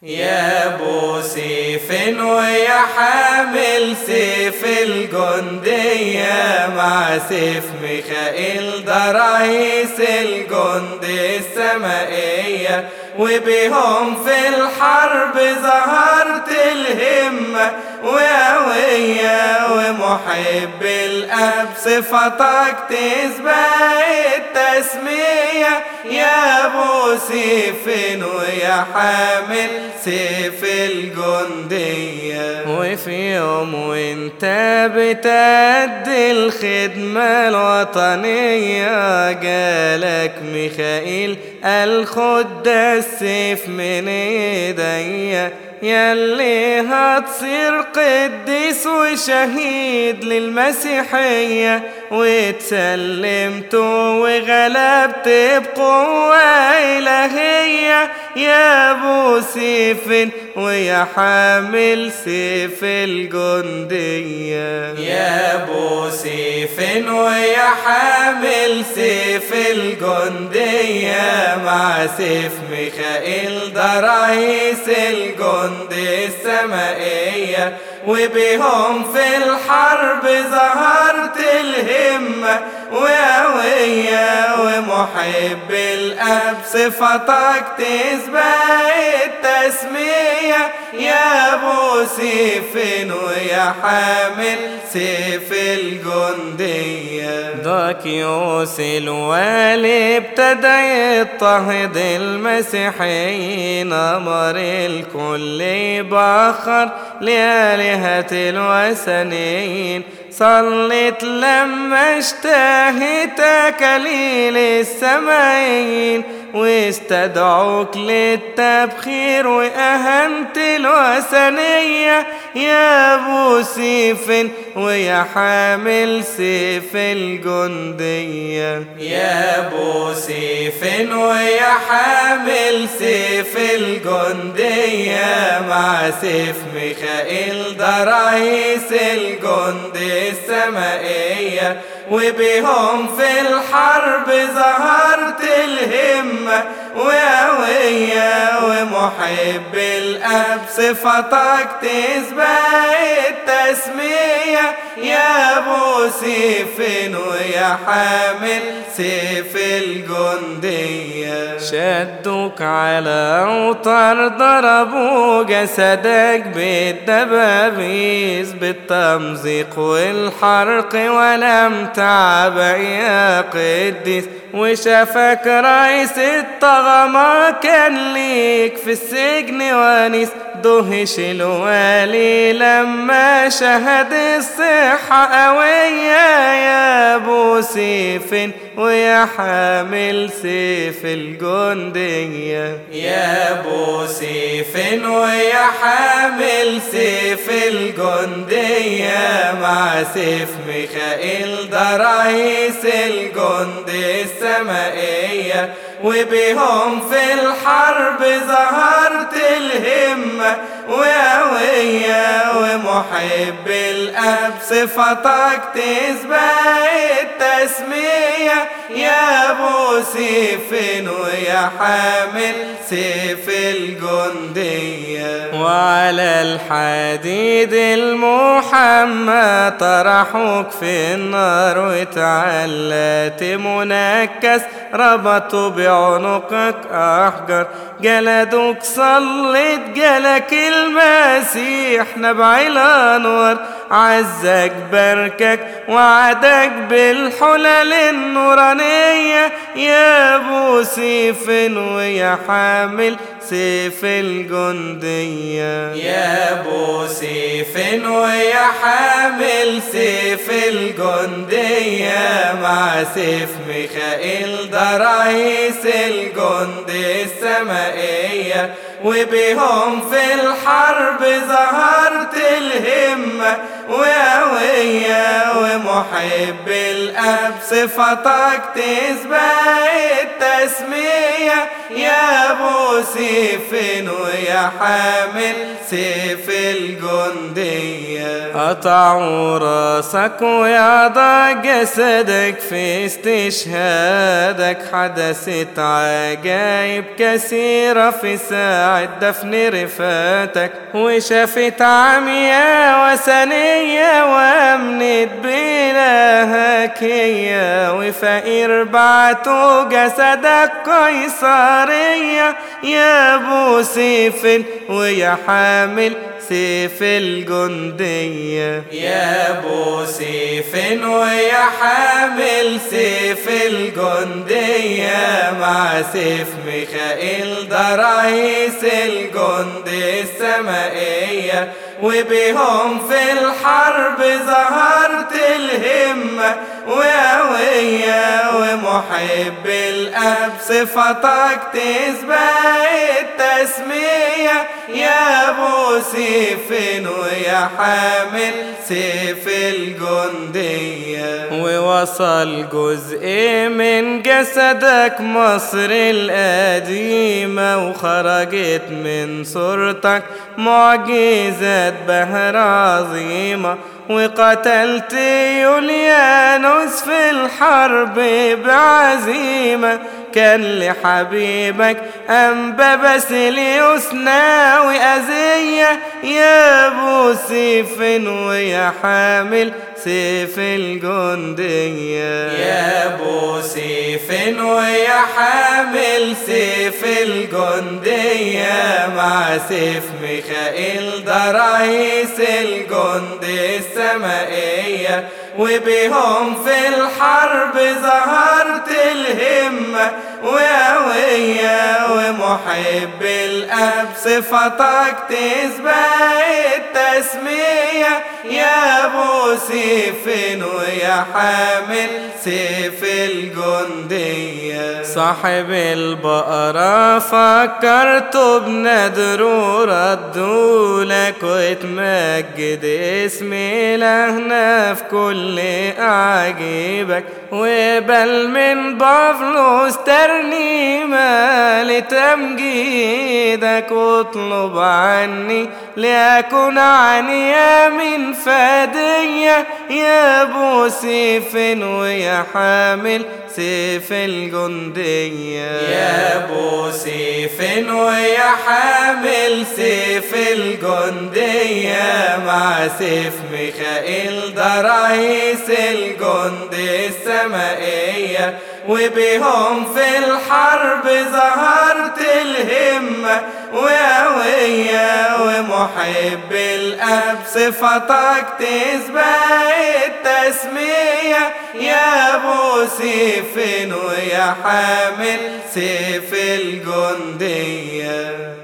يا ابو سيف ويا حامل سيف الجندية مع سيف ميخائيل ده رئيس الجند السمائية وبهم في الحرب ظهرت الهمة وقوية ومحب الأب صفتك تسبق التسمية يا أبو سيف ويا حامل سيف الجندية وفي يوم وانت بتأدي الخدمة الوطنية جالك ميخائيل قال خد ده السيف من ايديا ياللي هتصير قديس وشهيد للمسيحية واتسلمت وغلبت بقوة إلهية يا أبو سيف ويا حامل سيف الجندية يا ابو سيف ويا حامل سيف الجندية مع سيف ميخائيل ده رئيس الجند السمائية وبهم في الحرب ظهرت الهمة وقوية ومحب الأب صفتك تسبق التسمية يا أبو سيف ويا حامل سيف الجندية داكيوس الوالي ابتدى يضطهد المسيحيين أمر الكل بخر لآلهة الوثنيين صلت لما اشتهت كليل السمايين واستدعوك للتبخير وأهنت الوثنية يا أبو سيف ويا حامل سيف الجندية يا ابو سيف ويا حامل سيف الجندية مع سيف ميخائيل ده رئيس الجند السمائية وبهم في الحرب ظهرت الهمة وقوية ومحب الأب صفتك تسبق التسمية يا أبو سيف ويا حامل سيف الجندية شدوك على اوتار ضربوا جسدك بالدبابيس بالتمزيق والحرق ولم تعب يا قديس وشافك رئيس الطغمة كان ليك في السجن ونيس دهش الوالي لما شهد الصحة قوية يا أبو سيف ويا حامل سيف الجندية يا ابو سيف ويا حامل سيف الجندية مع سيف ميخائيل ده رئيس الجند السمائية وبهم في الحرب ظهرت الهمة وقوية ومحب الأب صفتك تسبق التسمية يا أبو سيف ويا حامل سيف الجندية وعلى الحديد المحمى طرحوك في النار وتعلت منكس ربطوا بعنقك أحجر جلدوك صلت جلك المسيح نبع الأنوار عزك بركك وعدك بالحلل النورانية يا أبو سيف ويا حامل سيف الجندية يا ابو سيف ويا حامل سيف الجندية مع سيف ميخائيل ده رئيس الجند السمائية وبهم في الحرب ظهرت الهمة وقوية ومحب الأب صفتك تسبق التسمية يا ابو سيف ويا حامل سيف الجندية قطعوا راسك ويعضى جسدك في استشهادك حدثت عجائب كثيرة في ساعة دفن رفاتك وشافت عمياء وثنية وامنت بإلهك هي وفقير بعتوا جسدك قيصرية يا ابو سيف ويا حامل سيف الجندية يا ابو سيف ويا حامل سيف الجندية مع سيف ميخائيل ده رئيس الجند السمائية وبهم في الحرب ظهرت الهمة وقوية ومحب الأب صفتك تسبق التسمية يا أبو سيف ويا حامل سيف الجندية ووصل جزء من جسدك مصر القديمة وخرجت من صورتك معجزات بهر عظيمة وقتلت يوليانوس في الحرب بعزيمة كان لحبيبك أنبا باسيليوس ناوي أذية يا أبو سيف ويا حامل سيف الجندية يا ابو سيف ويا حامل سيف الجندية مع سيف ميخائيل ده رئيس الجند السمائية وبهم في الحرب ظهرت الهمة وقوية ومحب الأب صفتك تسبق التسمية يا أبو سيف ويا حامل سيف الجندية صاحب البقرة فكرته بنذر وردولك وتمجد اسم إلهنا في كل أعجيبك وبل من بافلوس ترنيمة لتمجيدك واطلب عني لأكون عن يمين فدية يا أبو سيف ويا حامل سيف الجندية يا ابو سيف ويا حامل سيف الجندية مع سيف ميخائيل ده رئيس الجند السمائية وبهم في الحرب ظهرت الهمة وقوية ومحب الأب صفتك تسبق التسمية يا أبو سيف ويا حامل سيف الجندية